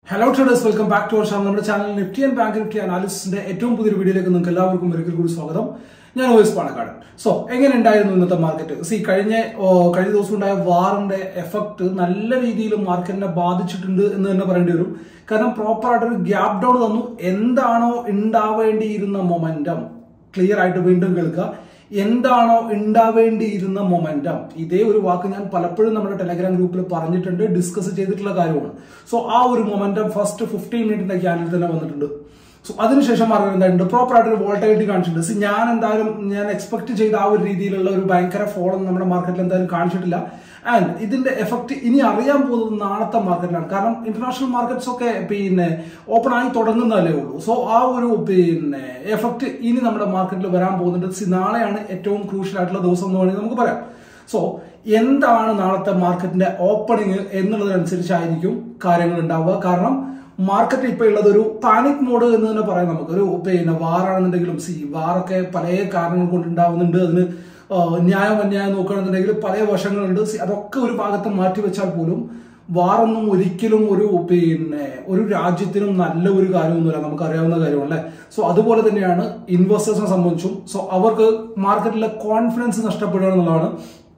Hello traders welcome back to our channel നമ്മുടെ channel Nifty and bank Nifty അനാലിസിന്റെ ഏറ്റവും പുതിയൊരു വീഡിയോയിലേക്ക് നിങ്ങൾക്ക് എല്ലാവർക്കും ഒരിക്കൽ കൂടി സ്വാഗതം ഞാൻ ഓയസ് പാണക്കാട് സോ എങ്ങനെ ഉണ്ടായിരുന്നു ഇന്നത്തെ മാർക്കറ്റ് സി കഴിഞ്ഞ ഓ, കഴിഞ്ഞ ദിവസം ഉണ്ടായ വാറിന്റെ എഫക്ട് നല്ല രീതിയിൽ മാർക്കറ്റിനെ ബാധിച്ചിട്ടുണ്ട് എന്ന് തന്നെ പറയേണ്ടി വരും കാരണം പ്രോപ്പർ ആയിട്ടൊരു ഗ്യാപ് ഡൗൺ തന്നു എന്താണോ ഉണ്ടാവേണ്ടിയിരുന്ന മൊമെന്റം ക്ലിയർ ആയിട്ട് വീണ്ടും കേൾക്കുക എന്താണോ ഉണ്ടാവേണ്ടിയിരുന്ന മൊമെന്റം ഇതേ ഒരു വാക്ക് ഞാൻ പലപ്പോഴും നമ്മുടെ ടെലഗ്രാം ഗ്രൂപ്പിൽ പറഞ്ഞിട്ടുണ്ട് ഡിസ്കസ് ചെയ്തിട്ടുള്ള കാര്യമാണ് സോ ആ ഒരു മൊമെന്റം ഫസ്റ്റ് ഫിഫ്റ്റീൻ മിനിറ്റിന്റെ ക്യാനിൽ തന്നെ വന്നിട്ടുണ്ട് സോ അതിനുശേഷം മാർക്കറ്റ് എന്തായിട്ടുണ്ട് പ്രോപ്പർ ആയിട്ട് ഒരു വോൾട്ടൈലിറ്റി കാണിച്ചിട്ടുണ്ട് സി ഞാൻ എന്തായാലും ഞാൻ എക്സ്പെക്ട് ചെയ്ത ആ ഒരു രീതിയിലുള്ള ഒരു ഭയങ്കര ഫോളൊന്നും നമ്മുടെ മാർക്കറ്റിൽ എന്തായാലും കാണിച്ചിട്ടില്ല ആൻഡ് ഇതിന്റെ എഫക്ട് ഇനി അറിയാൻ പോകുന്നത് നാളത്തെ മാർക്കറ്റിലാണ് കാരണം ഇന്റർനാഷണൽ മാർക്കറ്റ്സ് ഒക്കെ പിന്നെ ഓപ്പൺ ആയി തുടങ്ങുന്നതല്ലേ ഉള്ളൂ സോ ആ ഒരു പിന്നെ എഫക്ട് ഇനി നമ്മുടെ മാർക്കറ്റിൽ വരാൻ പോകുന്നുണ്ട് സി നാളെയാണ് ഏറ്റവും ക്രൂഷ്യൽ ആയിട്ടുള്ള ദിവസം എന്ന് വേണമെങ്കിൽ നമുക്ക് പറയാം സോ എന്താണ് നാളത്തെ മാർക്കറ്റിന്റെ ഓപ്പണിംഗ് എന്നുള്ളതനുസരിച്ചായിരിക്കും കാര്യങ്ങൾ ഉണ്ടാവുക കാരണം മാർക്കറ്റ് ഇപ്പൊ ഉള്ളത് ഒരു പാനിക് മോഡ് എന്ന് തന്നെ പറയാം നമുക്ക് ഒരു പിന്നെ വാറാണെന്നുണ്ടെങ്കിലും സി വാറൊക്കെ പല കാരണങ്ങൾ കൊണ്ടുണ്ടാവുന്നുണ്ട് അതിന് ആ, ന്യായം അന്യായം നോക്കുകയാണെന്നുണ്ടെങ്കിൽ പല വശങ്ങളുണ്ട് സി അതൊക്കെ ഒരു ഭാഗത്ത് മാറ്റി വെച്ചാൽ പോലും വാറൊന്നും ഒരിക്കലും ഒരു പിന്നെ ഒരു രാജ്യത്തിനും നല്ല ഒരു കാര്യമൊന്നുമില്ല നമുക്ക് അറിയാവുന്ന കാര്യമല്ലേ സോ അതുപോലെ തന്നെയാണ് ഇൻവെസ്റ്റേഴ്സിനെ സംബന്ധിച്ചും സോ അവർക്ക് മാർക്കറ്റിലെ കോൺഫിഡൻസ് നഷ്ടപ്പെടുക എന്നുള്ളതാണ്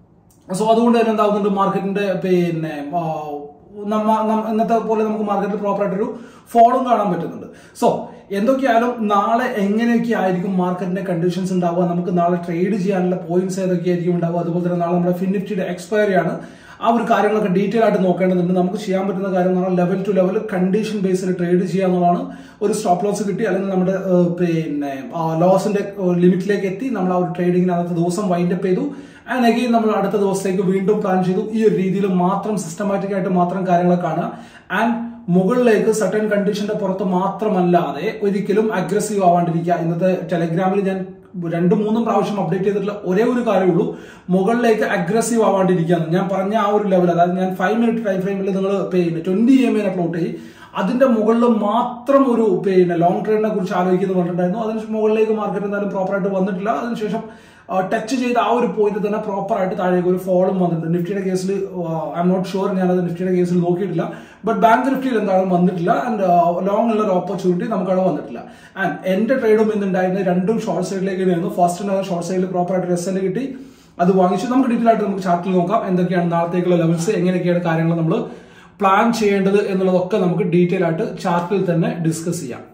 സോ അതുകൊണ്ട് തന്നെ എന്താവുന്നുണ്ട് മാർക്കറ്റിന്റെ പിന്നെ ആ, നമ്മ നം- ഇന്നത്തെ പോലെ നമുക്ക് മാർക്കറ്റിൽ പ്രോപ്പർ ആയിട്ടൊരു ഫോളും കാണാൻ പറ്റുന്നുണ്ട് സോ എന്തൊക്കെയായാലും നാളെ എങ്ങനെയൊക്കെ ആയിരിക്കും മാർക്കറ്റിന്റെ കണ്ടീഷൻസ് ഉണ്ടാവുക നമുക്ക് നാളെ ട്രേഡ് ചെയ്യാനുള്ള പോയിന്റ്സ് ഏതൊക്കെയായിരിക്കും ഉണ്ടാവുക അതുപോലെ തന്നെ നാളെ നമ്മുടെ ഫിനിഫ്റ്റിയുടെ എക്സ്പയറി ആണ് ആ ഒരു കാര്യങ്ങളൊക്കെ ഡീറ്റെയിൽ ആയിട്ട് നോക്കേണ്ടതുണ്ട് നമുക്ക് ചെയ്യാൻ പറ്റുന്ന കാര്യം എന്ന് പറഞ്ഞാൽ ലെവൽ ടു ലെവൽ കണ്ടീഷൻ ബേസിൽ ട്രേഡ് ചെയ്യുക എന്നുള്ളതാണ് ഒരു സ്റ്റോപ്പ് ലോസ് കിട്ടി അല്ലെങ്കിൽ നമ്മുടെ ഏഹ്, പിന്നെ ലോസിന്റെ ലിമിറ്റിലേക്ക് എത്തി നമ്മൾ ആ ഒരു ട്രേഡിങ്ങിന് അന്നത്തെ ദിവസം വൈൻഡ് അപ്പ് ചെയ്തു ആൻഡ് അഗെയിൻ നമ്മൾ അടുത്ത ദിവസത്തേക്ക് വീണ്ടും പ്ലാൻ ചെയ്തു ഈ ഒരു രീതിയിൽ മാത്രം സിസ്റ്റമാറ്റിക് ആയിട്ട് മാത്രം കാര്യങ്ങൾ കാണുക ആൻഡ് മുകളിലേക്ക് സർട്ടൻ കണ്ടീഷന്റെ പുറത്ത് മാത്രമല്ലാതെ ഒരിക്കലും അഗ്രസീവ് ആവാണ്ടിരിക്കുക ഇന്നത്തെ ടെലഗ്രാമിൽ ഞാൻ രണ്ടും മൂന്നും പ്രാവശ്യം അപ്ഡേറ്റ് ചെയ്തിട്ടുള്ള ഒരേ ഒരു കാര്യമുള്ളൂ മുകളിലേക്ക് അഗ്രസീവ് ആവാണ്ടിരിക്കുക എന്ന്. ഞാൻ പറഞ്ഞ ആ ഒരു ലെവൽ അതായത് ഞാൻ ഫൈവ് മിനിറ്റ് ടൈം ഫ്രെയിമിൽ നിങ്ങൾ പിന്നെ ട്വന്റി എം എനെ പ്ലോട്ട് ചെയ്യും അതിന്റെ മുകളിൽ മാത്രം ഒരു പിന്നെ ലോങ് ട്രേഡിനെ കുറിച്ച് ആലോചിക്കുന്നു പറഞ്ഞിട്ടുണ്ടായിരുന്നു അതിന് മുകളിലേക്ക് മാർക്കറ്റ് എന്തായാലും പ്രോപ്പർ ആയിട്ട് വന്നിട്ടില്ല അതിനുശേഷം ടച്ച് ചെയ്ത ആ ഒരു പോയിന്റ് തന്നെ പ്രോപ്പർ ആയിട്ട് താഴേക്ക് ഒരു ഫോളും വന്നിട്ടുണ്ട് നിഫ്റ്റിയുടെ കേസിൽ ഐ എം നോട്ട് ഷുവർ ഞാനത് നിഫ്റ്റിയുടെ കേസിൽ നോക്കിയിട്ടില്ല ബട്ട് ബാങ്ക് നിഫ്റ്റിയിൽ എന്തായാലും വന്നിട്ടില്ല ആൻഡ് ലോങ് ഉള്ള ഒരു ഓപ്പർച്യൂണിറ്റി നമുക്ക് അവിടെ വന്നിട്ടില്ല ആൻഡ് എന്റെ ട്രേഡും ഇന്നുണ്ടായിരുന്നത് രണ്ടും ഷോർട്ട് സൈഡിലേക്ക് തന്നെയായിരുന്നു ഫസ്റ്റ് ഷോർട്ട് സൈഡിൽ പ്രോപ്പർ ആയിട്ട് എസ് കിട്ടി അത് വാങ്ങിച്ചു നമുക്ക് ഡീറ്റെയിൽ ആയിട്ട് നമുക്ക് ചാർട്ടിൽ നോക്കാം എന്തൊക്കെയാണ് നാളത്തേക്കുള്ള ലെവൽസ് എങ്ങനെയൊക്കെയാണ് കാര്യങ്ങൾ നമ്മൾ പ്ലാൻ ചെയ്യേണ്ടത് എന്നുള്ളതൊക്കെ നമുക്ക് ഡീറ്റെയിൽ ആയിട്ട് ചാർട്ടിൽ തന്നെ ഡിസ്കസ് ചെയ്യാം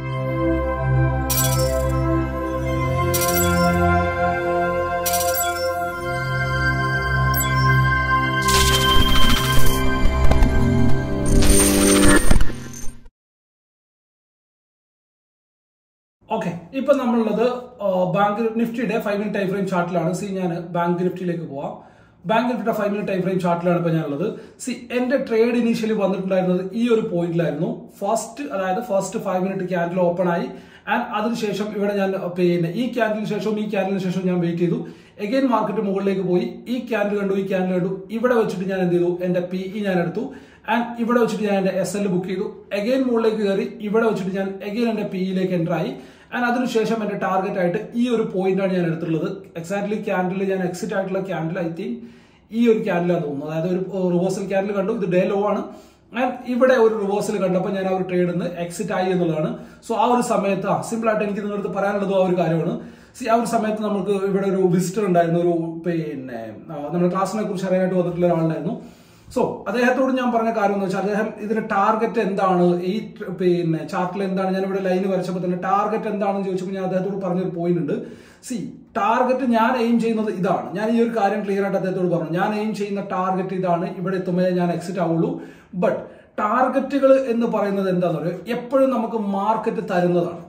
ഓക്കെ ഇപ്പൊ നമ്മളുള്ളത് ആ, ബാങ്ക് നിഫ്റ്റിയുടെ ഫൈവ് മിനിറ്റ് ടൈം ഫ്രെയിം ചാർട്ടിലാണ് സി ഞാൻ ബാങ്ക് നിഫ്റ്റിയിലേക്ക് പോവാം ബാങ്ക് നിഫ്റ്റിയുടെ ഫൈവ് മിനിറ്റ് ടൈം ഫ്രെയിം ചാർട്ടിലാണ് ഇപ്പൊ ഞാനുള്ളത് സി എന്റെ ട്രേഡ് ഇനീഷ്യലി വന്നിട്ടുണ്ടായിരുന്നത് ഈ ഒരു പോയിന്റിലായിരുന്നു ഫസ്റ്റ് അതായത് first five minute candle open ആയി ആൻഡ് അതിനുശേഷം ഇവിടെ ഞാൻ പിന്നെ ഈ ക്യാൻഡിലിന് ശേഷവും ഈ ക്യാൻഡിലിന് ശേഷവും ഞാൻ വെയിറ്റ് ചെയ്തു എഗെയിൻ മാർക്കറ്റ് മുകളിലേക്ക് പോയി ഈ ക്യാൻഡിൽ കണ്ടു ഈ ക്യാൻഡിൽ കണ്ടു ഇവിടെ വെച്ചിട്ട് ഞാൻ എന്ത് ചെയ്തു എന്റെ പി ഇ ഞാൻ എടുത്തു ആൻഡ് ഇവിടെ വെച്ചിട്ട് ഞാൻ എന്റെ എസ് എൽ ബുക്ക് ചെയ്തു എഗെയിൻ മുകളിലേക്ക് കയറി ഇവിടെ വെച്ചിട്ട് ഞാൻ എഗെയിൻ എന്റെ പിയിലേക്ക് എൻ്റർ ആയി ആൻഡ് അതിനുശേഷം എന്റെ ടാർഗറ്റ് ആയിട്ട് ഈ ഒരു പോയിന്റ് ആണ് ഞാൻ എടുത്തുള്ളത് എക്സാക്ട്ലി ക്യാൻഡിൽ ഞാൻ എക്സിറ്റ് ആയിട്ടുള്ള ക്യാൻഡിൽ ഐ തിങ്ക് ഈ ഒരു ക്യാൻഡിലാണ് തോന്നുന്നു അതായത് ഒരു റിവേഴ്സൽ ക്യാൻഡിൽ കണ്ടു ഇത് ഡേ ലോ ആണ് ആൻഡ് ഇവിടെ ഒരു റിവേഴ്സൽ കണ്ടപ്പോൾ ഞാൻ ആ ഒരു ട്രേഡിൽ നിന്ന് എക്സിറ്റ് ആയി എന്നുള്ളതാണ് സോ ആ ഒരു സമയത്ത് ആ സിമ്പിൾ ആയിട്ട് എനിക്ക് നിങ്ങളടുത്ത് പറയാനുള്ളതും ആ ഒരു കാര്യമാണ് സി ആ ഒരു സമയത്ത് നമുക്ക് ഇവിടെ ഒരു വിസിറ്റർ ഉണ്ടായിരുന്നു ഒരു പിന്നെ ആ, നമ്മുടെ ക്ലാസ്സിനെ കുറിച്ച് അറിയാനായിട്ട് വന്നിട്ടുള്ള ഒരാളുണ്ടായിരുന്നു സോ അദ്ദേഹത്തോട് ഞാൻ പറഞ്ഞ കാര്യം എന്ന് വെച്ചാൽ അദ്ദേഹം ഇതിന്റെ ടാർഗറ്റ് എന്താണ് ഈ ട്ര- പിന്നെ ചാർട്ടിൽ എന്താണ് ഞാൻ ഇവിടെ ലൈൻ വരച്ചപ്പോൾ തന്നെ ടാർഗറ്റ് എന്താണെന്ന് ചോദിച്ചപ്പോൾ ഞാൻ അദ്ദേഹത്തോട് പറഞ്ഞൊരു പോയിന്റ് ഉണ്ട് സി ടാർഗറ്റ് ഞാൻ എയിം ചെയ്യുന്നത് ഇതാണ് ഞാൻ ഈ ഒരു കാര്യം ക്ലിയർ ആയിട്ട് അദ്ദേഹത്തോട് പറഞ്ഞു ഞാൻ എയിം ചെയ്യുന്ന ടാർഗറ്റ് ഇതാണ് ഇവിടെ എത്തുമ്പോഴേ ഞാൻ എക്സിറ്റ് ആവുള്ളൂ ബട്ട് ടാർഗറ്റുകൾ എന്ന് പറയുന്നത് എന്താണെന്ന് പറയുക എപ്പോഴും നമുക്ക് മാർക്കറ്റ് തരുന്നതാണ്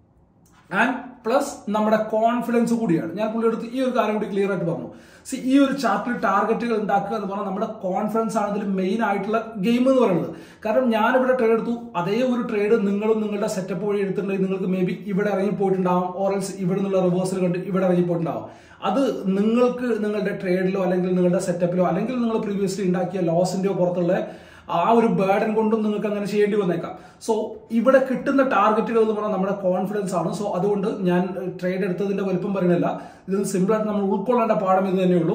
ആൻഡ് പ്ലസ് നമ്മുടെ കോൺഫിഡൻസ് കൂടിയാണ് ഞാൻ പുള്ളിയെടുത്ത് ഈ ഒരു കാര്യം കൂടി ക്ലിയർ ആയിട്ട് പറഞ്ഞു സി ഈ ഒരു ചാപ്റ്റർ ടാർഗറ്റുകൾ ഉണ്ടാക്കുക എന്ന് പറഞ്ഞാൽ നമ്മുടെ കോൺഫിഡൻസ് ആണ് ഇതിൽ മെയിൻ ആയിട്ടുള്ള ഗെയിം എന്ന് പറയുന്നത് കാരണം ഞാനിവിടെ ട്രേഡ് എടുത്തു അതേ ഒരു ട്രേഡ് നിങ്ങളും നിങ്ങളുടെ സെറ്റപ്പ് വഴി എടുത്തിട്ടുണ്ടെങ്കിൽ നിങ്ങൾക്ക് മേ ബി ഇവിടെ ഇറങ്ങി പോയിട്ടുണ്ടാവും ഓറൽസ് ഇവിടെ നിന്നുള്ള റിവേഴ്സൽ കണ്ട് ഇവിടെ ഇറങ്ങി പോയിട്ടുണ്ടാവും അത് നിങ്ങൾക്ക് നിങ്ങളുടെ ട്രേഡിലോ അല്ലെങ്കിൽ നിങ്ങളുടെ സെറ്റപ്പിലോ അല്ലെങ്കിൽ നിങ്ങൾ പ്രീവിയസ്ലി ഉണ്ടാക്കിയ ലോസിന്റെയോ പുറത്തുള്ള ആ ഒരു ബേർഡൻ കൊണ്ടും നിങ്ങൾക്ക് അങ്ങനെ ചെയ്യേണ്ടി വന്നേക്കാം സോ ഇവിടെ കിട്ടുന്ന ടാർഗറ്റുകൾ എന്ന് പറഞ്ഞാൽ നമ്മുടെ കോൺഫിഡൻസ് ആണ് സോ അതുകൊണ്ട് ഞാൻ ട്രേഡ് എടുത്തതിന്റെ വലുപ്പം പറയുന്നില്ല ഇത് സിമ്പിൾ ആയിട്ട് നമ്മൾ ഉൾക്കൊള്ളേണ്ട പാഠം ഇത് തന്നെയുള്ളൂ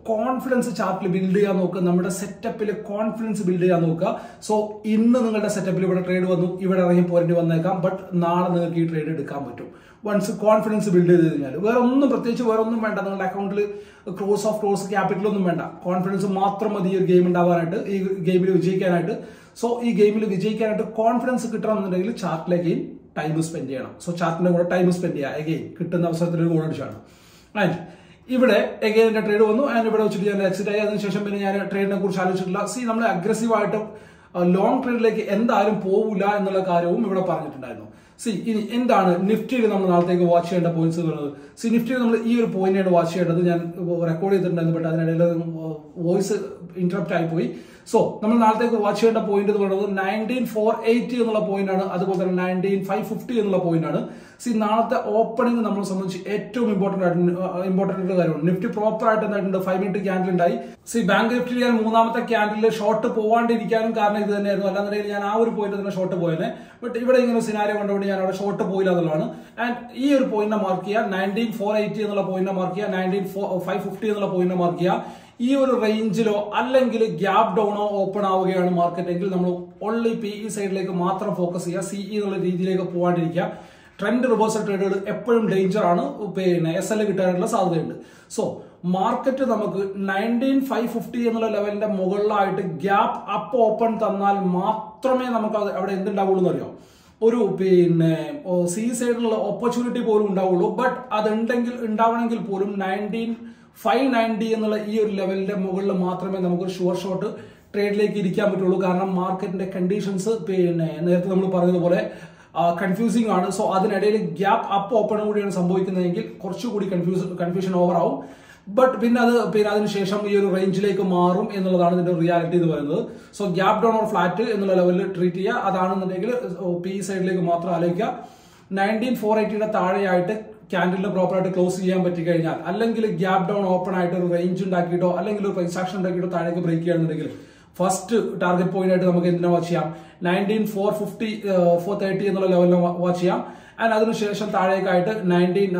കോൺഫിഡൻസ് ചാർട്ടിൽ ബിൽഡ് ചെയ്യാൻ നോക്കുക നമ്മുടെ സെറ്റപ്പിൽ കോൺഫിഡൻസ് ബിൽഡ് ചെയ്യാൻ നോക്കുക സോ ഇന്ന് നിങ്ങളുടെ സെറ്റപ്പിൽ ഇവിടെ ട്രേഡ് വന്നു ഇവിടെ ഇറങ്ങി പോരേണ്ടി വന്നേക്കാം ബട്ട് നാളെ നിങ്ങൾക്ക് ഈ ട്രേഡ് എടുക്കാൻ പറ്റും വൺസ് കോൺഫിഡൻസ് ബിൽഡ് ചെയ്ത് കഴിഞ്ഞാൽ വേറെ ഒന്നും പ്രത്യേകിച്ച് വേറെ ഒന്നും വേണ്ട നിങ്ങളുടെ അക്കൗണ്ടിൽ ക്രോസ് ഓഫ് ക്രോസ് ക്യാപിറ്റൽ ഒന്നും വേണ്ട കോൺഫിഡൻസ് മാത്രം മതി ഈ ഒരു ഗെയിം ഉണ്ടാവാനായിട്ട് ഈ ഗെയിമിൽ വിജയിക്കാനായിട്ട് സോ ഈ ഗെയിമിൽ വിജയിക്കാനായിട്ട് കോൺഫിഡൻസ് കിട്ടണമെന്നുണ്ടെങ്കിൽ ചാർട്ടിലേക്ക് ടൈം സ്പെൻഡ് ചെയ്യണം സോ ചാർട്ടിന്റെ കൂടെ ടൈം സ്പെൻഡ് ചെയ്യുക എഗെയിൻ കിട്ടുന്ന അവസരത്തിൽ ഒരു ഗോൾ അടിച്ചാണ് ആൻഡ് ഇവിടെ എഗെയിൻ എന്റെ ട്രേഡ് വന്നു ആൻഡ് ഇവിടെ വെച്ചിട്ട് ഞാൻ എക്സിറ്റ് ആയി അതിനുശേഷം പിന്നെ ഞാൻ ട്രേഡിനെ കുറിച്ച് ആലോചിച്ചിട്ടില്ല സി നമ്മൾ അഗ്രസീവ് ആയിട്ട് ലോങ് ട്രേഡിലേക്ക് എന്തായാലും പോകില്ല എന്നുള്ള കാര്യവും ഇവിടെ പറഞ്ഞിട്ടുണ്ടായിരുന്നു സി ഇനി എന്താണ് നിഫ്റ്റിയിൽ നമ്മൾ നാളത്തേക്ക് വാച്ച് ചെയ്യേണ്ട പോയിന്റ്സ് എന്നുള്ളത് സി നിഫ്റ്റിയിൽ നമ്മൾ ഈ ഒരു പോയിന്റാണ് വാച്ച് ചെയ്യേണ്ടത് ഞാൻ റെക്കോർഡ് ചെയ്തിട്ടുണ്ടായിരുന്നു ബട്ട് അതിനിടയിൽ വോയിസ് ഇന്ററപ്റ്റ് ആയി പോയി സോ നമ്മൾ നാളത്തേക്ക് വാച്ച് ചെയ്യേണ്ട പോയിന്റ് എന്ന് പറയുന്നത് നയൻറ്റീൻ ഫോർ എയ്റ്റി എന്നുള്ള പോയിന്റ് ആണ് അതുപോലെ തന്നെ നയൻറ്റീൻ ഫൈവ് ഫിഫ്റ്റി എന്നുള്ള പോയിന്റ് ആണ് സി നാളത്തെ ഓപ്പണിംഗ് നമ്മളെ സംബന്ധിച്ച് ഏറ്റവും ഇമ്പോർട്ടന്റ് ആയിട്ട് ഇമ്പോർട്ടന്റ് ആയിട്ടുള്ള കാര്യമാണ് നിഫ്റ്റി പ്രോപ്പർ ആയിട്ട് എന്തായിട്ടുണ്ട് ഫൈവ് മിനിറ്റ് ക്യാൻഡിൽ ഉണ്ടായി സി ബാങ്ക് നിഫ്റ്റിയിൽ ഞാൻ മൂന്നാമത്തെ ക്യാൻഡിൽ ഷോർട്ട് പോവാണ്ടിരിക്കാനും കാരണം ഇത് തന്നെയായിരുന്നു അല്ലാന്നുണ്ടെങ്കിൽ ഞാൻ ആ ഒരു പോയിന്റ് തന്നെ ഷോർട്ട് പോയേനെ ബട്ട് ഇവിടെ ഇങ്ങനെ സിനാരിയോ കണ്ടുകൊണ്ട് ഞാൻ അവിടെ ഷോർട്ട് പോയില്ല എന്നുള്ളതാണ് ആൻഡ് ഈ ഒരു പോയിന്റിനെ മാർക്ക് ചെയ്യുക നയൻറ്റീൻ ഫോർ എയ്റ്റി എന്നുള്ള പോയിന്റിനെ മാർക്ക് ചെയ്യുക നയൻറ്റീൻ ഫൈവ് ഫിഫ്റ്റി എന്നുള്ള പോയിന്റിനെ മാർക്ക് ചെയ്യുക ഈ ഒരു റേഞ്ചിലോ അല്ലെങ്കിൽ ഗ്യാപ് ഡൗണോ ഓപ്പൺ ആവുകയാണ് മാർക്കറ്റ് എങ്കിൽ നമ്മൾ ഓൺലി പി ഇ സൈഡിലേക്ക് മാത്രം ഫോക്കസ് ചെയ്യുക സി ഇ എന്നുള്ള രീതിയിലേക്ക് പോകാണ്ടിരിക്കുക ട്രെൻഡ് റിവേഴ്സൽ ട്രേഡുകൾ എപ്പോഴും ഡേഞ്ചർ ആണ് പിന്നെ എസ് എൽ കിട്ടാനുള്ള സാധ്യതയുണ്ട് സോ മാർക്കറ്റ് നമുക്ക് നയൻറ്റീൻ ഫൈവ് ഫിഫ്റ്റി എന്നുള്ള ലെവലിന്റെ മുകളിലായിട്ട് ഗ്യാപ്പ് അപ്പ് ഓപ്പൺ തന്നാൽ മാത്രമേ നമുക്ക് അത് അവിടെ എന്തുണ്ടാവുള്ളൂ എന്നറിയാം ഒരു പിന്നെ സി സൈഡിലുള്ള ഓപ്പർച്യൂണിറ്റി പോലും ഉണ്ടാവുള്ളൂ ബട്ട് അതുണ്ടെങ്കിൽ ഉണ്ടാവണമെങ്കിൽ പോലും നയൻറ്റീൻ ഫൈവ് നയൻറ്റി എന്നുള്ള ഈ ഒരു ലെവലിന്റെ മുകളിൽ മാത്രമേ നമുക്കൊരു ഷുവർ ഷോട്ട് ട്രേഡിലേക്ക് ഇരിക്കാൻ പറ്റുള്ളൂ കാരണം മാർക്കറ്റിന്റെ കണ്ടീഷൻസ് പിന്നെ നേരത്തെ നമ്മൾ പറഞ്ഞതുപോലെ കൺഫ്യൂസിംഗ് ആണ് സോ അതിനിടയിൽ ഗ്യാപ്പ് അപ്പ് ഓപ്പൺ കൂടിയാണ് സംഭവിക്കുന്നതെങ്കിൽ കുറച്ചുകൂടി കൺഫ്യൂസ് കൺഫ്യൂഷൻ ഓവർ ആവും ബട്ട് പിന്നെ അത് പിന്നെ അതിനുശേഷം ഈ ഒരു റേഞ്ചിലേക്ക് മാറും എന്നുള്ളതാണ് ഇതിന്റെ റിയാലിറ്റി എന്ന് പറയുന്നത് so gap down or flat എന്നുള്ള ലെവലിൽ ട്രീറ്റ് ചെയ്യുക അതാണെന്നുണ്ടെങ്കിൽ പി സൈഡിലേക്ക് മാത്രം ആലോചിക്കുക നയൻറ്റീൻ ഫോർ എയ്റ്റിയുടെ താഴെയായിട്ട് ക്യാൻഡിലിന് പ്രോപ്പറായിട്ട് ക്ലോസ് ചെയ്യാൻ പറ്റി കഴിഞ്ഞാൽ അല്ലെങ്കിൽ ഗ്യാപ്പ് ഡൗൺ ഓപ്പൺ ആയിട്ട് ഒരു റേഞ്ച് ഉണ്ടാക്കിയിട്ടോ അല്ലെങ്കിൽ ഒരു പ്രൈസ് ആക്ഷൻ ഉണ്ടാക്കിയിട്ടോ താഴേക്ക് ബ്രേക്ക് ചെയ്യുകയാണെന്നുണ്ടെങ്കിൽ ഫസ്റ്റ് ടാർഗറ്റ് പോയിന്റ് ആയിട്ട് നമുക്ക് എന്തിനാ വാച്ച് ചെയ്യാം nineteen four fifty four thirty എന്നുള്ള ലെവലിനെ വാച്ച് ചെയ്യാം ആൻഡ് അതിനുശേഷം താഴേക്കായിട്ട് നയൻറ്റീൻ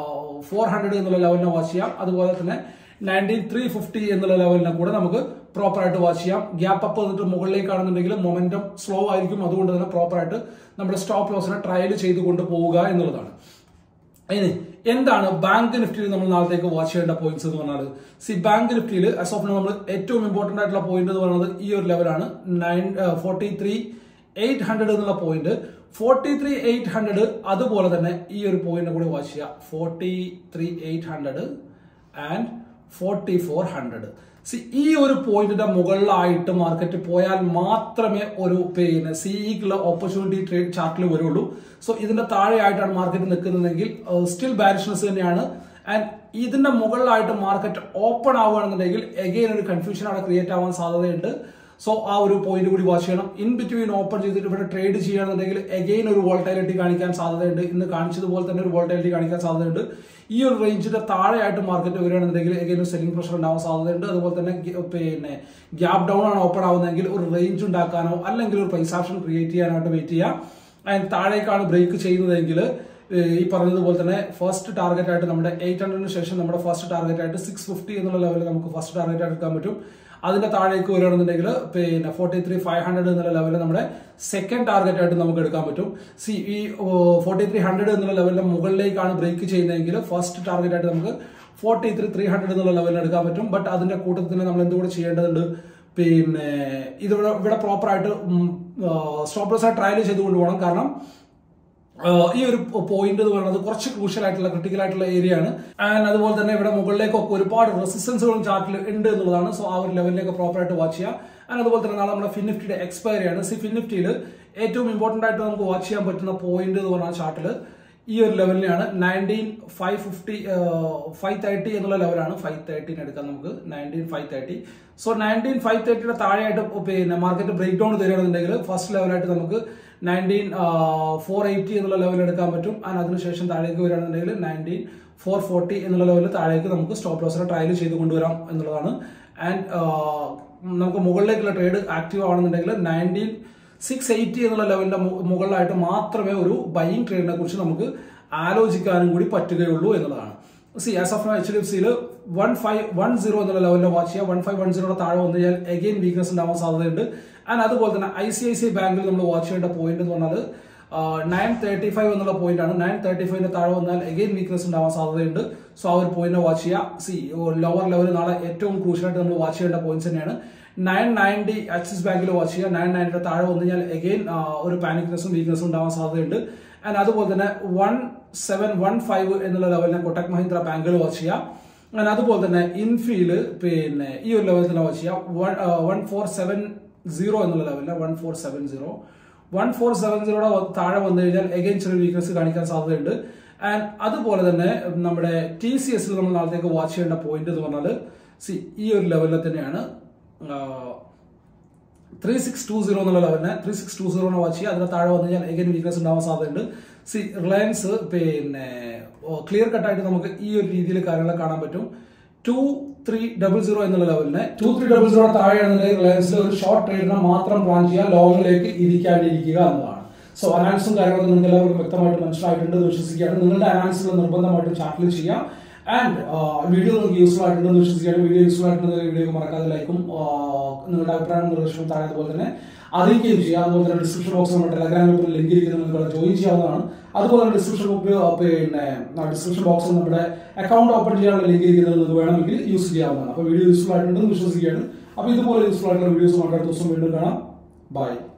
ഫോർ ഹൺഡ്രഡ് എന്നുള്ള ലെവലിനെ വാച്ച് ചെയ്യാം അതുപോലെ തന്നെ നയൻറ്റീൻ ത്രീ ഫിഫ്റ്റി എന്നുള്ള ലെവലിനെ കൂടെ നമുക്ക് പ്രോപ്പർ ആയിട്ട് വാച്ച് ചെയ്യാം ഗ്യാപ്പ് അപ്പ് വന്നിട്ട് മുകളിലേക്കാണെന്നുണ്ടെങ്കിൽ മൊമെന്റം സ്ലോ ആയിരിക്കും അതുകൊണ്ട് തന്നെ പ്രോപ്പർ ആയിട്ട് നമ്മുടെ സ്റ്റോപ്പ് ലോസിനെ ട്രയൽ ചെയ്തുകൊണ്ട് പോവുക എന്നുള്ളതാണ് ഇനി എന്താണ് ബാങ്ക് നിഫ്റ്റിയിൽ നമ്മൾ നാളത്തേക്ക് വാച്ച് ചെയ്യേണ്ട പോയിന്റ്സ് എന്ന് പറഞ്ഞാൽ സി ബാങ്ക് നിഫ്റ്റിയിൽ അസ് ഓഫ് നമ്മൾ ഏറ്റവും ഇമ്പോർട്ടന്റ് ആയിട്ടുള്ള പോയിന്റ് എന്ന് പറയുന്നത് ഈ ഒരു ലെവലാണ് nine forty three eight hundred എന്നുള്ള point forty three eight hundred അതുപോലെ തന്നെ ഈ ഒരു പോയിന്റ് കൂടി വാച്ച് ചെയ്യുക forty three eight hundred and forty four hundred see ഈ ഒരു പോയിന്റിന്റെ മുകളിലായിട്ട് മാർക്കറ്റ് പോയാൽ മാത്രമേ ഒരു പിന്നെ സിഇക്കുള്ള ഓപ്പർച്യൂണിറ്റി ട്രേഡ് ചാർട്ടിൽ വരുള്ളൂ സോ ഇതിന്റെ താഴെയായിട്ടാണ് മാർക്കറ്റ് നിൽക്കുന്നതെങ്കിൽ സ്റ്റിൽ ബാരിഷ്നസ് തന്നെയാണ് ആൻഡ് ഇതിന്റെ മുകളിലായിട്ട് മാർക്കറ്റ് ഓപ്പൺ ആവുകയാണെന്നുണ്ടെങ്കിൽ എഗെയിൻ ഒരു കൺഫ്യൂഷൻ അവിടെ ക്രിയേറ്റ് ആവാൻ സാധ്യതയുണ്ട് സോ ആ ഒരു പോയിന്റ് കൂടി വാച്ച് ചെയ്യണം ഇൻ ബിറ്റ്വീൻ ഓപ്പൺ ചെയ്തിട്ട് ഇവിടെ ട്രേഡ് ചെയ്യുകയാണെന്നുണ്ടെങ്കിൽ എഗെയിൻ ഒരു വോൾട്ടൈലിറ്റി കാണിക്കാൻ സാധ്യതയുണ്ട് ഇന്ന് കാണിച്ചതുപോലെ തന്നെ ഒരു വോൾട്ടൈലിറ്റി കാണിക്കാൻ സാധ്യതയുണ്ട് ഈ ഒരു റേഞ്ചിന്റെ താഴെയായിട്ട് മാർക്കറ്റ് വരികയാണെന്നുണ്ടെങ്കിൽ എഗെയിൻ ഒരു സെല്ലിംഗ് പ്രഷർ ഉണ്ടാവാൻ സാധ്യതയുണ്ട് അതുപോലെ തന്നെ പിന്നെ ഗ്യാപ് ഡൗൺ ആണ് ഓപ്പൺ ആവുന്നതെങ്കിൽ ഒരു റേഞ്ച് ഉണ്ടാക്കാനോ അല്ലെങ്കിൽ ഒരു പ്രൈസ് ആക്ഷൻ ക്രിയേറ്റ് ചെയ്യാനായിട്ട് വെയിറ്റ് ചെയ്യാം അതിന് താഴേക്കാണ് ബ്രേക്ക് ചെയ്യുന്നതെങ്കിൽ ഈ പറഞ്ഞതുപോലെ തന്നെ ഫസ്റ്റ് ടാർഗറ്റ് ആയിട്ട് നമ്മുടെ എയ്റ്റ് ഹൺഡ്രഡിന് ശേഷം നമ്മുടെ ഫസ്റ്റ് ടാർഗറ്റ് ആയിട്ട് സിക്സ് ഫിഫ്റ്റി എന്നുള്ള ലെവലിൽ നമുക്ക് ഫസ്റ്റ് ടാർഗറ്റ് ആയിട്ട് എടുക്കാൻ പറ്റും അതിന്റെ താഴേക്ക് വരികയാണെന്നുണ്ടെങ്കിൽ പിന്നെ ഫോർട്ടി ത്രീ ഫൈവ് ഹൺഡ്രഡ് എന്നുള്ള ലെവലിൽ നമ്മുടെ സെക്കൻഡ് ടാർഗറ്റ് ആയിട്ട് നമുക്ക് എടുക്കാൻ പറ്റും സി ഈ ഫോർട്ടി ത്രീ ഹൺഡ്രഡ് എന്നുള്ള ലെവലിന്റെ മുകളിലേക്കാണ് ബ്രേക്ക് ചെയ്യുന്നതെങ്കിൽ ഫസ്റ്റ് ടാർഗറ്റ് ആയിട്ട് നമുക്ക് ഫോർട്ടി ത്രീ ത്രീ ഹൺഡ്രഡ് എന്നുള്ള ലെവലിൽ എടുക്കാൻ പറ്റും ബട്ട് അതിന്റെ കൂട്ടത്തിൽ തന്നെ നമ്മൾ എന്തുകൂടെ ചെയ്യേണ്ടതുണ്ട് പിന്നെ ഇത് ഇവിടെ പ്രോപ്പർ ആയിട്ട് സ്റ്റോപ്പ് ലോസ് ട്രയൽ ചെയ്തുകൊണ്ട് പോകണം കാരണം ഈ ഒരു പോയിന്റ് എന്ന് പറയുന്നത് കുറച്ച് ക്രൂഷ്യൽ ആയിട്ടുള്ള ക്രിട്ടിക്കൽ ആയിട്ടുള്ള ഏരിയ ആണ് ആൻഡ് അതുപോലെ തന്നെ ഇവിടെ മുകളിലേക്കൊക്കെ ഒരുപാട് റെസിസ്റ്റൻസുകളും ചാർട്ടിൽ ഉണ്ട് എന്നുള്ളതാണ് സോ ആ ഒരു ലെവലിലേക്ക് പ്രോപ്പർ ആയിട്ട് വാച്ച് ചെയ്യുക ആൻഡ് അതുപോലെ തന്നെ നാളെ നമ്മുടെ ഫിൻനിഫ്റ്റിയുടെ എക്സ്പയറി ആണ് സി ഫിൻനിഫ്റ്റിയിൽ ഏറ്റവും ഇമ്പോർട്ടന്റ് ആയിട്ട് നമുക്ക് വാച്ച് ചെയ്യാൻ പറ്റുന്ന പോയിന്റ് എന്ന് പറഞ്ഞാൽ ചാർട്ടിൽ ഈ ഒരു ലെവലിനെയാണ് nineteen five fifty five thirty എന്നുള്ള ലെവലാണ് ഫൈവ് തേർട്ടീൻ എടുക്കാം നമുക്ക് nineteen five thirty so nineteen five തേർട്ടിയുടെ താഴെയായിട്ട് പിന്നെ മാർക്കറ്റ് ബ്രേക്ക് ഡൗൺ തരികയാണെന്നുണ്ടെങ്കിൽ ഫസ്റ്റ് ലെവലായിട്ട് നമുക്ക് നയൻറ്റീൻ ഫോർ എയ്റ്റി എന്നുള്ള ലെവൽ എടുക്കാൻ പറ്റും ആൻഡ് അതിനുശേഷം താഴേക്ക് വരികയാണെന്നുണ്ടെങ്കിൽ നയൻറ്റീൻ ഫോർ ഫോർട്ടി എന്നുള്ള ലെവലിൽ താഴേക്ക് നമുക്ക് സ്റ്റോപ്പ് ലോസിനെ ട്രയൽ ചെയ്ത് കൊണ്ടുവരാം എന്നുള്ളതാണ് ആൻഡ് നമുക്ക് മുകളിലേക്കുള്ള ട്രേഡ് ആക്റ്റീവ് ആവണമെന്നുണ്ടെങ്കിൽ നയൻറ്റീൻ സിക്സ് എയ്റ്റി എന്നുള്ള ലെവലിന്റെ മുകളിലായിട്ട് മാത്രമേ ഒരു ബൈയിങ് ട്രേഡിനെ കുറിച്ച് നമുക്ക് ആലോചിക്കാനും കൂടി പറ്റുകയുള്ളൂ എന്നുള്ളതാണ് see as of H D F സിയിൽ വൺ ഫൈവ് വൺ സീറോ എന്നുള്ള ലെവലിൽ വാച്ച് ചെയ്യുക വൺ ഫൈവ് വൺ സീറോയുടെ താഴെ വന്നു കഴിഞ്ഞാൽ എഗെയിൻ വീക്ക്നസ് ഉണ്ടാവാൻ സാധ്യതയുണ്ട് ആൻഡ് അതുപോലെ തന്നെ ഐ സി ഐ സി ബാങ്കിൽ നമ്മൾ വാച്ച് ചെയ്യേണ്ട പോയിന്റ് എന്ന് പറഞ്ഞാൽ നയൻ തേർട്ടി ഫൈവ് എന്നുള്ള പോയിന്റ് ആണ് നയൻ തേർട്ടി ഫൈവിന്റെ താഴെ വന്നാൽ എഗെയിൻ വീക്ക്നസ് ഉണ്ടാവാൻ സാധ്യതയുണ്ട് സോ ആ ഒരു പോയിന്റ് വാച്ച് ചെയ്യുക സി ലോവർ ലെവൽ നാളെ ഏറ്റവും ക്രൂഷ്യലായിട്ട് നമ്മൾ വാച്ച് ചെയ്യേണ്ട പോയിന്റ്സ് തന്നെയാണ് നയൻ നയൻറ്റി ആക്സിസ് ബാങ്കിൽ വാച്ച് ചെയ്യുക നയൻ നയൻറ്റിയുടെ താഴെ വന്നു കഴിഞ്ഞാൽ എഗെയിൻ ഒരു പാനിക്നെസ്സും വീക്ക്നസ്സും ഉണ്ടാവാൻ സാധ്യതയുണ്ട് ആൻഡ് അതുപോലെ തന്നെ വൺ സെവൻ വൺ ഫൈവ് എന്നുള്ള ലെവലിനെ കൊട്ടക് മഹീന്ദ്ര ബാങ്കിൽ വാച്ച് ചെയ്യുക ആൻഡ് അതുപോലെ തന്നെ ഇൻഫീല് പിന്നെ ഈ ഒരു ലെവലിൽ തന്നെ വാച്ച് ചെയ്യുക വൺ ഫോർ സെവൻ സീറോ എന്നുള്ള ലെവലിൽ one four seven zero one four seven സീറോയുടെ താഴെ വന്നു കഴിഞ്ഞാൽ എഗെയിൻ ചെറിയ വീക്ക്നസ് കാണിക്കാൻ സാധ്യതയുണ്ട് ആൻഡ് അതുപോലെ തന്നെ നമ്മുടെ ടി സി എസിൽ നമ്മൾ നാളത്തേക്ക് വാച്ച് ചെയ്യേണ്ട പോയിന്റ് എന്ന് പറഞ്ഞാൽ സി ഈ ഒരു ലെവലിൽ തന്നെയാണ് ത്രീ സിക്സ് ടു സീറോ എന്നുള്ള ലെവലിനെ ത്രീ സിക്സ് ടു സീറോനെ വാച്ച് ചെയ്യുക അതിന് താഴെ വന്നു കഴിഞ്ഞാൽ എഗൈൻ വീക്ക്നസ് ഉണ്ടാവാൻ സാധ്യതയുണ്ട് സി റിലയൻസ് പിന്നെ ക്ലിയർ കട്ടായിട്ട് നമുക്ക് ഈ ഒരു രീതിയിൽ കാര്യങ്ങൾ കാണാൻ പറ്റും ടു ത്രീ ഡബിൾ സീറോ എന്നുള്ള ലെവലിനെ ടു ത്രീ ഡബിൾ സീറോ താഴെയാണെന്നുണ്ടെങ്കിൽ റിലയൻസിൽ ഒരു ഷോർട്ട് ട്രേഡിനെ മാത്രം പ്ലാൻ ചെയ്യുക ലോങ്ങിലേക്ക് ഇരിക്കാണ്ടിരിക്കുക എന്നതാണ് സോ അനാലിസും കാര്യങ്ങളൊക്കെ നിങ്ങൾക്ക് എല്ലാവർക്കും വ്യക്തമായിട്ട് മനസ്സിലായിട്ടുണ്ട് എന്ന് വിശ്വസിക്കുകയാണ് നിങ്ങളുടെ അനാലിസുകൾ നിർബന്ധമായിട്ടും ചാറ്റിൽ ചെയ്യാം ആൻഡ് വീഡിയോ നിങ്ങൾക്ക് യൂസ്ഫുൾ ആയിട്ടുണ്ടെന്ന് വിശ്വസിക്കുകയാണ് വീഡിയോ യൂസ്ഫുൾ ആയിട്ടുണ്ടെങ്കിൽ വീഡിയോ മറക്കാതെ ലൈക്കും നിങ്ങളുടെ അഭിപ്രായം നിർദ്ദേശവും താഴെ അതുപോലെ തന്നെ അറിയിക്കുകയും ചെയ്യുക അതുപോലെ തന്നെ ഡിസ്ക്രിപ്ഷൻ ബോക്സ് നമ്മുടെ ടെലഗ്രാം ഗ്രൂപ്പിൽ ലിങ്ക് ഇരിക്കുന്നത് നിങ്ങൾക്ക് ജോയിൻ ചെയ്യാവുന്നതാണ് അതുപോലെ തന്നെ ഡിസ്ക്രിപ്ഷൻ പിന്നെ ഡിസ്ക്രിപ്ഷൻ ബോക്സിൽ നമ്മുടെ അക്കൗണ്ട് ഓപ്പൺ ചെയ്യാനുള്ള ലിങ്ക് ഇരിക്കുന്നത് നിങ്ങൾക്ക് വേണമെങ്കിൽ യൂസ് ചെയ്യാവുന്നതാണ് അപ്പോൾ വീഡിയോ യൂസ്ഫുൾ ആയിട്ടുണ്ടെന്ന് വിശ്വസിക്കുകയാണ് അപ്പോൾ ഇതുപോലെ യൂസ്ഫുൾ ആയിട്ടുള്ള വീഡിയോസ് നമ്മുടെ അടുത്ത ദിവസം വീണ്ടും കാണാം ബൈ